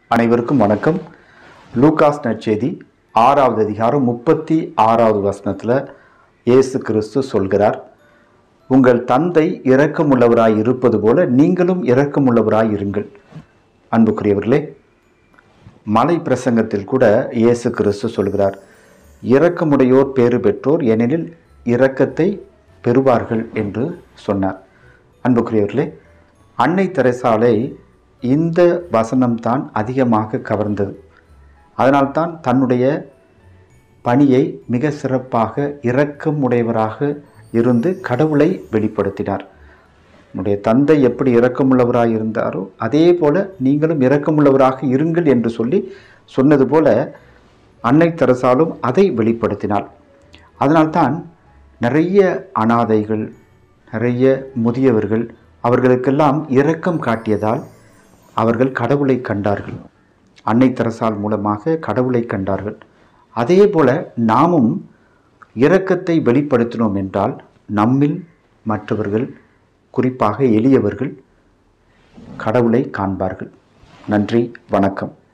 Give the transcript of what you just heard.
அனைவருக்கும் வணக்கம் லூகாஸ் நற்செய்தி ஆறாவது அதிகாரம் முப்பத்தி ஆறாவது வசனத்தில் இயேசு கிறிஸ்து சொல்கிறார் உங்கள் தந்தை இரக்கமுள்ளவராய் இருப்பது போல நீங்களும் இரக்கமுள்ளவராய் இருங்கள் அன்புக்குரியவர்களே மலை பிரசங்கத்தில் கூட இயேசு கிறிஸ்து சொல்கிறார் இரக்கமுடையோர் பேறு பெற்றோர் ஏனெனில் இரக்கத்தை பெறுவார்கள் என்று சொன்னார் அன்புக்குரியவர்களே அன்னை தெரசாலை இந்த வசனம்தான் அதிகமாக கவர்ந்தது அதனால்தான் தன்னுடைய பணியை மிக சிறப்பாக இரக்கமுடையவராக இருந்து கடவுளை வெளிப்படுத்தினார் உன்னுடைய தந்தை எப்படி இரக்கமுள்ளவராக இருந்தாரோ அதே போல நீங்களும் இரக்கமுள்ளவராக இருங்கள் என்று சொல்லி சொன்னது போல அன்னை தெரசாலும் அதை வெளிப்படுத்தினாள் அதனால்தான் நிறைய அனாதைகள் நிறைய முதியவர்கள் அவர்களுக்கெல்லாம் இரக்கம் காட்டியதால் அவர்கள் கடவுளை கண்டார்கள் அன்னை தெரசால் மூலமாக கடவுளை கண்டார்கள் அதே போல நாமும் இரக்கத்தை வெளிப்படுத்தினோம் என்றால் நம்மில் மற்றவர்கள் குறிப்பாக எளியவர்கள் கடவுளை காண்பார்கள் நன்றி வணக்கம்